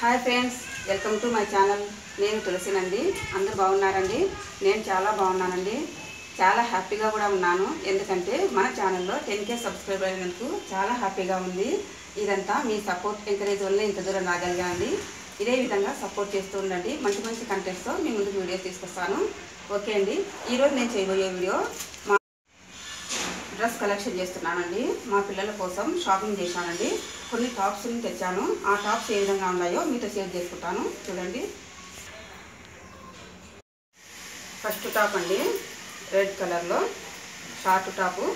hi friends welcome to my channel నేను తులసినండి అందరూ బాగున్నారండి నేను చాలా బాగున్నానండి చాలా హ్యాపీగా కూడా ఉన్నాను ఎందుకంటే మన ఛానల్లో టెన్ కే సబ్స్క్రైబర్ అయినందుకు చాలా హ్యాపీగా ఉంది ఇదంతా మీ సపోర్ట్ ఎంకరేజ్ వల్ల ఇంత దూరం రాగలిగానండి ఇదే విధంగా సపోర్ట్ చేస్తూ ఉండండి మంచి మంచి కంటెంట్స్తో మీ ముందుకు వీడియోస్ తీసుకొస్తాను ఓకే అండి ఈరోజు నేను చేయబోయే వీడియో మా డ్రెస్ కలెక్షన్ చేస్తున్నానండి మా పిల్లల కోసం షాపింగ్ చేశానండి కొన్ని టాప్స్ని తెచ్చాను ఆ టాప్స్ ఏ విధంగా ఉన్నాయో మీతో షేర్ చేసుకుంటాను చూడండి ఫస్ట్ టాప్ అండి రెడ్ కలర్లో షార్ట్ టాపు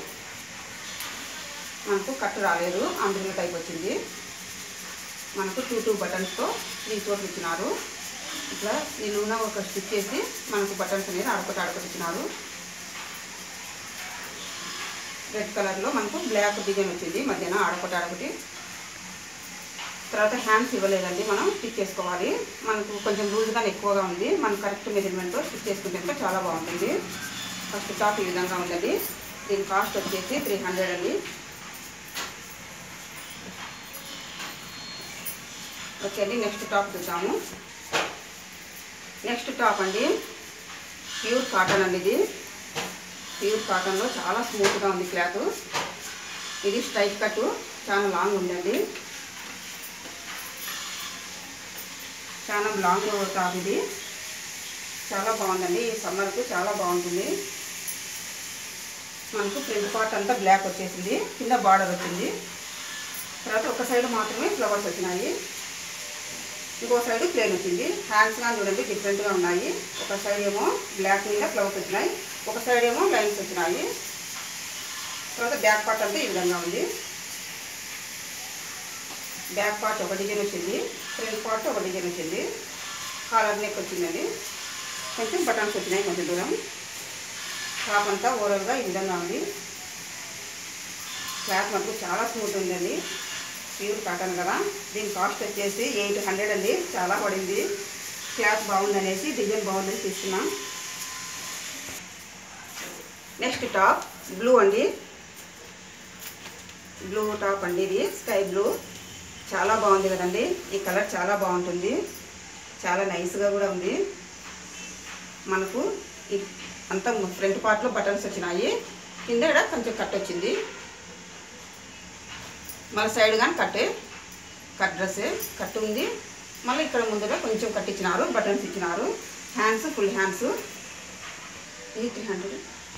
మనకు కట్ రాలేదు అంబ్రిల్లా టైప్ వచ్చింది మనకు టూ టూ బటన్స్తో త్రీ చోట్ల ఇచ్చినారు ఇట్లా నిలువున ఒక స్టిచ్ చేసి మనకు బటన్స్ అనేది ఆడకొట్టి ఆడకొట్టి ఇచ్చినారు రెడ్ కలర్లో మనకు బ్లాక్ డిజైన్ వచ్చింది మధ్యన ఆడకొట్టి ఆడకొట్టి తర్వాత హ్యాండ్స్ ఇవ్వలేదండి మనం స్టిచ్ చేసుకోవాలి మనకు కొంచెం లూజ్గా ఎక్కువగా ఉంది మనం కరెక్ట్ మెజర్మెంట్తో స్టిచ్ చేసుకుంటే ఇంకా చాలా బాగుంటుంది ఫస్ట్ టాప్ ఈ విధంగా ఉందండి దీని కాస్ట్ వచ్చేసి త్రీ హండ్రెడ్ అండి ఓకే అండి నెక్స్ట్ టాప్ చూద్దాము నెక్స్ట్ టాప్ అండి ప్యూర్ కాటన్ అండి ఇది ప్యూర్ కాటన్లో చాలా స్మూత్గా ఉంది క్లాత్ ఇది స్ట్రైట్ కట్ చాలా లాంగ్ ఉందండి చాలా లాంగ్ టాప్ ఇది చాలా బాగుందండి ఈ సమ్మర్కు చాలా బాగుంటుంది మనకు ఫ్రంట్ పార్ట్ అంతా బ్లాక్ వచ్చేసింది కింద బార్డర్ వచ్చింది తర్వాత ఒక సైడ్ మాత్రమే ఫ్లవర్స్ వచ్చినాయి ఇంకో సైడ్ ప్లేన్ వచ్చింది హ్యాండ్స్ కానీ చూడండి డిఫరెంట్గా ఉన్నాయి ఒక సైడ్ ఏమో బ్లాక్ మీద ఫ్లవర్స్ వచ్చినాయి ఒక సైడ్ ఏమో లైన్స్ వచ్చినాయి తర్వాత బ్యాక్ పార్ట్ అంతా ఈ విధంగా ఉంది బ్యాక్ పార్ట్ ఒక డిజైన్ వచ్చింది ఫ్రంట్ పార్ట్ ఒక డిజైన్ వచ్చింది కాలర్ నెక్ వచ్చిందండి కొంచెం బటన్స్ వచ్చినాయి కొంచెం దూరం టాప్ అంతా ఓవరాల్గా ఈ విధంగా ఉంది క్లాత్ మటుకు చాలా స్మూత్ ఉందండి ప్యూర్ కాటన్ కదా దీని కాస్ట్ వచ్చేసి ఎయిట్ హండ్రెడ్ అండి చాలా పడింది క్లాత్ బాగుందనేసి డిజైన్ బాగుందని తీసుకున్నాం నెక్స్ట్ టాప్ బ్లూ అండి బ్లూ టాప్ అండి ఇది స్కై బ్లూ చాలా బాగుంది కదండి ఈ కలర్ చాలా బాగుంటుంది చాలా నైస్గా కూడా ఉంది మనకు ఈ అంతా ఫ్రంట్ పార్ట్లో బటన్స్ వచ్చినాయి కింద ఇక్కడ కొంచెం కట్ వచ్చింది మన సైడ్ కానీ కట్టే కట్ డ్రెస్సే కట్ ఉంది మళ్ళీ ఇక్కడ ముందుగా కొంచెం కట్ ఇచ్చినారు బటన్స్ ఇచ్చినారు హ్యాండ్స్ ఫుల్ హ్యాండ్స్ ఇది త్రీ హండ్రెడ్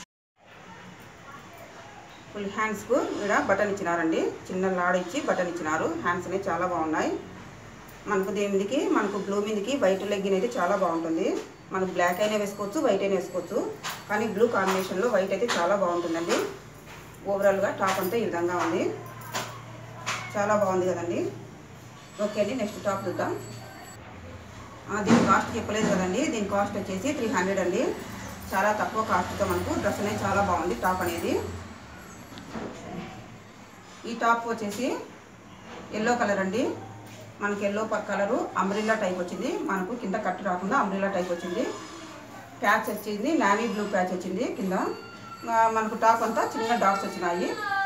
ఫుల్ హ్యాండ్స్కు ఇక్కడ బటన్ ఇచ్చినారండి చిన్న లాడ ఇచ్చి బటన్ ఇచ్చినారు హ్యాండ్స్ అనేవి చాలా బాగున్నాయి మనకు దీని మీదకి మనకు బ్లూ మీదకి వైట్ లెగ్గిన్ అయితే చాలా బాగుంటుంది మనకు బ్లాక్ అయినా వేసుకోవచ్చు వైట్ అయినా వేసుకోవచ్చు కానీ బ్లూ కాంబినేషన్లో వైట్ అయితే చాలా బాగుంటుందండి ఓవరాల్గా టాప్ అంతా ఈ విధంగా ఉంది చాలా బాగుంది కదండి ఓకే అండి నెక్స్ట్ టాప్ చూద్దాం ఆ, దీని కాస్ట్ చెప్పలేదు కదండి దీని కాస్ట్ వచ్చేసి త్రీ హండ్రెడ్ అండి చాలా తక్కువ కాస్ట్తో మనకు డ్రెస్ అనేది చాలా బాగుంది టాప్ అనేది ఈ టాప్ వచ్చేసి ఎల్లో కలర్ అండి మనకి ఎల్లో కలరు అంబ్రిల్లా టైప్ వచ్చింది మనకు కింద కట్ రాకుండా అంబ్రిల్లా టైప్ వచ్చింది ప్యాచ్ వచ్చింది నావీ బ్లూ ప్యాచ్ వచ్చింది కింద ఆ, మనకు టాప్ అంతా చిన్న డాట్స్ వచ్చినాయి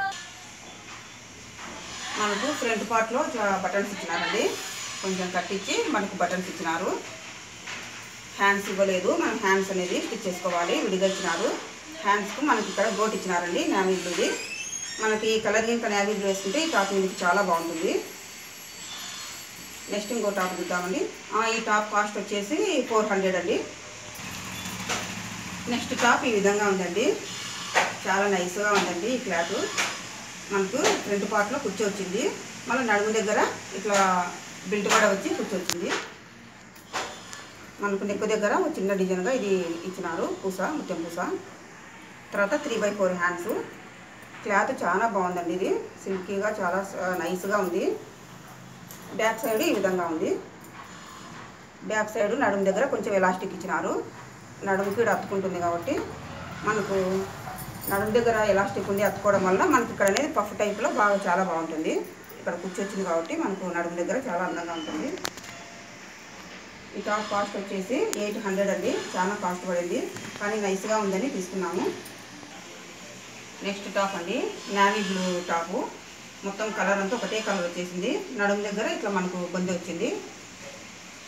మనకు ఫ్రంట్ పార్ట్లో బటన్స్ ఇచ్చినారండి కొంచెం కట్టించి మనకు బటన్స్ ఇచ్చినారు హ్యాండ్స్ ఇవ్వలేదు మనం హ్యాండ్స్ అనేది స్టిచ్ చేసుకోవాలి విడిగా ఇచ్చినారు హ్యాండ్స్కు మనకి ఇక్కడ గోట్ ఇచ్చినారండి నావీ బ్లూది మనకి ఈ కలర్ ఇంకా నావీ బ్లూ వేసుకుంటే ఈ టాప్ మీదకి చాలా బాగుంటుంది నెక్స్ట్ ఇంకో టాప్ చూద్దామండి ఆ, ఈ టాప్ కాస్ట్ వచ్చేసి ఫోర్ హండ్రెడ్ అండి నెక్స్ట్ టాప్ ఈ విధంగా ఉందండి చాలా నైస్గా ఉందండి ఈ క్లాత్ మనకు ఫ్రంట్ పార్ట్లో కూర్చోవచ్చింది మళ్ళీ నడుము దగ్గర ఇట్లా బిల్ట్ కూడా వచ్చి కూర్చోవచ్చింది మనకు నెక్ దగ్గర ఒక చిన్న డిజైన్గా ఇది ఇచ్చినారు పూస ముత్యం పూస తర్వాత three by four hands cloth చాలా బాగుందండి ఇది సిల్కీగా చాలా స- నైస్గా ఉంది బ్యాక్ సైడ్ ఈ విధంగా ఉంది బ్యాక్ సైడ్ నడుము దగ్గర కొంచెం ఎలాస్టిక్ ఇచ్చినారు నడుముకి ఇక్కడ అతుకుంటుంది కాబట్టి మనకు నడుము దగ్గర ఎలాస్టిక్ ఉంది అతుకోవడం వల్ల మనకి ఇక్కడ అనేది పఫ్ టైప్లో బాగా చాలా బాగుంటుంది ఇక్కడ కూర్చొచ్చింది కాబట్టి మనకు నడుము దగ్గర చాలా అందంగా ఉంటుంది ఈ టాప్ కాస్ట్ వచ్చేసి ఎయిట్ హండ్రెడ్ అండి చాలా కాస్ట్ పడింది కానీ నైస్గా ఉందని తీసుకున్నాము నెక్స్ట్ టాప్ అండి నావీ బ్లూ టాపు మొత్తం కలర్ అంతా ఒకటే కలర్ వచ్చేసింది నడుము దగ్గర ఇట్లా మనకు బొంది వచ్చింది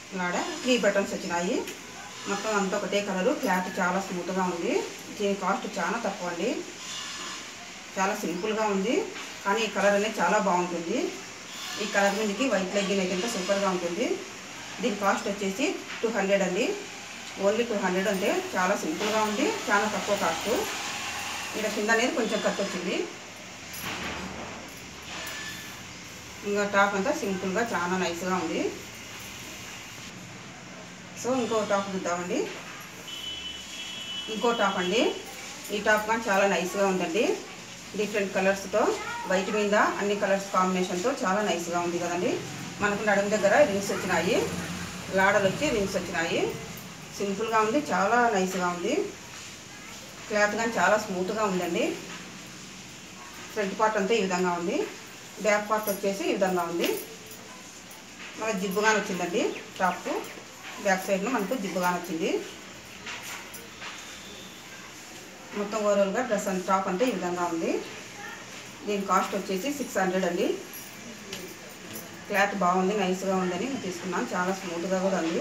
ఇలాడ త్రీ బటన్స్ వచ్చినాయి మొత్తం అంతా ఒకటే కలరు క్లాత్ చాలా స్మూత్గా ఉంది దీని కాస్ట్ చాలా తక్కువ అండి చాలా సింపుల్గా ఉంది కానీ ఈ కలర్ అనేది చాలా బాగుంటుంది ఈ కలర్ మీదకి వైట్ లెగ్గిన్ అయితే సూపర్గా ఉంటుంది దీని కాస్ట్ వచ్చేసి టూ హండ్రెడ్ అండి ఓన్లీ టూ హండ్రెడ్ అంటే చాలా సింపుల్గా ఉంది చాలా తక్కువ కాస్ట్ ఇక్కడ కింద అనేది కొంచెం కట్ వచ్చింది ఇంకా టాప్ అంతా సింపుల్గా చాలా నైస్గా ఉంది సో ఇంకో టాప్ చూద్దామండి ఇంకో టాప్ అండి ఈ టాప్ కానీ చాలా నైస్గా ఉందండి డిఫరెంట్ కలర్స్తో వైట్ మీద అన్ని కలర్స్ కాంబినేషన్తో చాలా నైస్గా ఉంది కదండి మనకు నడుము దగ్గర రింగ్స్ వచ్చినాయి లాడలు వచ్చి రింగ్స్ వచ్చినాయి సింపుల్గా ఉంది చాలా నైస్గా ఉంది క్లాత్ కానీ చాలా స్మూత్గా ఉందండి ఫ్రంట్ పార్ట్ అంతా ఈ విధంగా ఉంది బ్యాక్ పార్ట్ వచ్చేసి ఈ విధంగా ఉంది మన జిబ్బుగానే వచ్చిందండి టాప్ బ్యాక్ సైడ్లో మనకు జిబ్బుగానే వచ్చింది మొత్తం ఓవరాల్గా డ్రెస్ అండ్ టాప్ అంతా ఈ విధంగా ఉంది దీని కాస్ట్ వచ్చేసి సిక్స్ హండ్రెడ్ అండి క్లాత్ బాగుంది నైస్గా ఉందని నేను తీసుకున్నాను చాలా స్మూత్గా కూడా ఉంది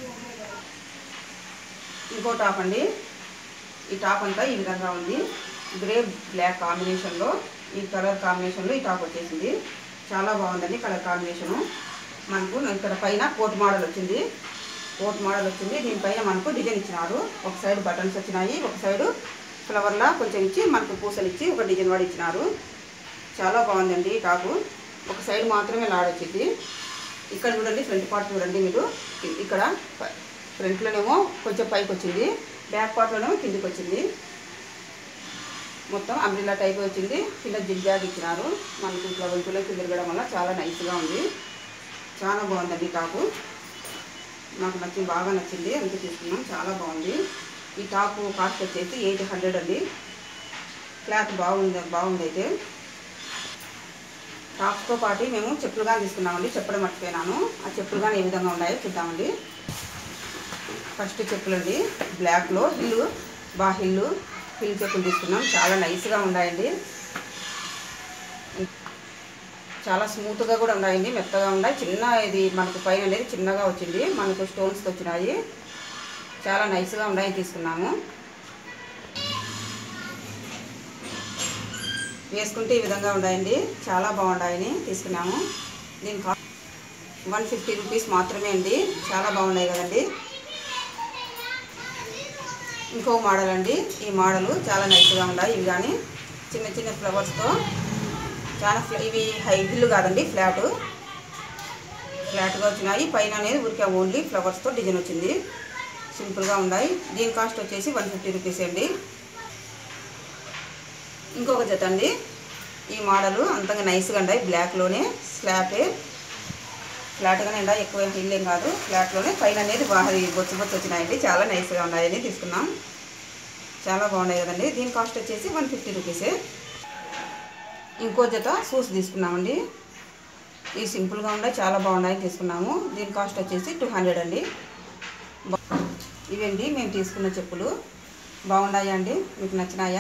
ఇంకో టాప్ అండి ఈ టాప్ అంతా ఈ విధంగా ఉంది గ్రే బ్లాక్ కాంబినేషన్లో ఈ కలర్ కాంబినేషన్లో ఈ టాప్ వచ్చేసింది చాలా బాగుందండి కలర్ కాంబినేషను మనకు ఇక్కడ పైన కోట్ మోడల్ వచ్చింది కోట్ మోడల్ వచ్చింది దీనిపైన మనకు డిజైన్ ఇచ్చినారు ఒక సైడ్ బటన్స్ వచ్చినాయి ఒక సైడ్ ఫ్లవర్లా కొంచెం ఇచ్చి మనకు పూసలు ఇచ్చి ఒక డిజైన్ వాడి ఇచ్చినారు చాలా బాగుందండి ఈ టాపు ఒక సైడ్ మాత్రమే లాడొచ్చింది ఇక్కడ చూడండి ఫ్రంట్ పార్ట్ చూడండి మీరు ఇ- ఇక్కడ ప- ఫ్రంట్లోనేమో కొంచెం పైకి వచ్చింది బ్యాక్ పార్ట్లోనేమో కిందికి వచ్చింది మొత్తం అంబ్రిల్లా టైప్ వచ్చింది కింద జిగ్జాగ్ ఇచ్చినారు మనకి ఇట్లా వెంకులకి తిరగడం వల్ల చాలా నైస్గా ఉంది చాలా బాగుందండి టాపు నాకు నచ్చింది బాగా నచ్చింది అందుకే తీసుకున్నాం చాలా బాగుంది ఈ టాపు కాస్ట్ వచ్చేసి ఎయిట్ హండ్రెడ్ అండి క్లాత్ బాగుంది బాగుంది అయితే టాప్స్తో పాటు మేము చెప్పులు కానీ తీసుకున్నామండి చెప్పడం మర్చిపోయినాను ఆ చెప్పులు కానీ ఏ విధంగా ఉన్నాయో చూద్దామండి ఫస్ట్ చెప్పులండి బ్లాక్లో హిల్ బా హిల్ హిల్ చెప్పులు తీసుకున్నాం చాలా నైస్గా ఉన్నాయండి చాలా స్మూత్గా కూడా ఉన్నాయండి మెత్తగా ఉన్నాయి చిన్న ఇది మనకు పైన అనేది చిన్నగా వచ్చింది మనకు స్టోన్స్ వచ్చినాయి చాలా నైస్గా ఉన్నాయి తీసుకున్నాము వేసుకుంటే ఈ విధంగా ఉన్నాయండి చాలా బాగున్నాయని తీసుకున్నాము దీని కా వన్ ఫిఫ్టీ రూపీస్ మాత్రమే అండి చాలా బాగున్నాయి కదండి ఇంకో మోడల్ అండి ఈ మోడలు చాలా నైస్గా ఉన్నాయి ఇవి కానీ చిన్న చిన్న ఫ్లవర్స్తో చాలా ఫ్ల- ఇవి హై హిల్ కాదండి ఫ్లాట్ ఫ్లాట్గా వచ్చినాయి పైన అనేది ఊరికే ఓన్లీ ఫ్లవర్స్తో డిజైన్ వచ్చింది సింపుల్గా ఉన్నాయి దీని కాస్ట్ వచ్చేసి వన్ ఫిఫ్టీ రూపీస్ అండి ఇంకొక జత అండి ఈ మోడలు అంతగా నైస్గా ఉన్నాయి బ్లాక్లోనే స్లాపే ఫ్లాట్గానే ఉండాలి ఎక్కువ హిల్ ఏం కాదు ఫ్లాట్లోనే పైన అనేది బాగా బొచ్చు బొచ్చు వచ్చినాయండి చాలా నైస్గా ఉన్నాయని తీసుకున్నాం చాలా బాగున్నాయి కదండి దీని కాస్ట్ వచ్చేసి వన్ ఫిఫ్టీ రూపీసే ఇంకో జత షూస్ తీసుకున్నామండి ఇవి సింపుల్గా ఉన్నాయి చాలా బాగున్నాయి తీసుకున్నాము దీని కాస్ట్ వచ్చేసి టూ హండ్రెడ్ అండి బా- ఇవండి మేము తీసుకున్న చెప్పులు బాగున్నాయా అండి మీకు నచ్చినాయా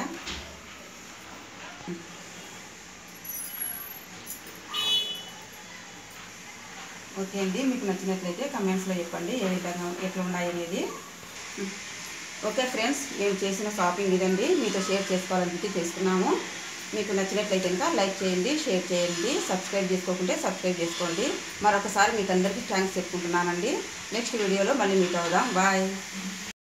ఓకే అండి మీకు నచ్చినట్లయితే కమెంట్స్లో చెప్పండి ఏ విధంగా ఎట్లా ఉన్నాయి అనేది ఓకే ఫ్రెండ్స్ మేము చేసిన షాపింగ్ ఇదండి మీతో షేర్ చేసుకోవాలనిపిస్తే చేసుకున్నాము మీకు నచ్చినట్లయితే ఇంకా లైక్ చేయండి షేర్ చేయండి సబ్స్క్రైబ్ చేసుకోకుంటే సబ్స్క్రైబ్ చేసుకోండి మరొకసారి మీకు అందరికీ థ్యాంక్స్ చెప్పుకుంటున్నానండి నెక్స్ట్ వీడియోలో మళ్ళీ మీట్ అవుదాం బాయ్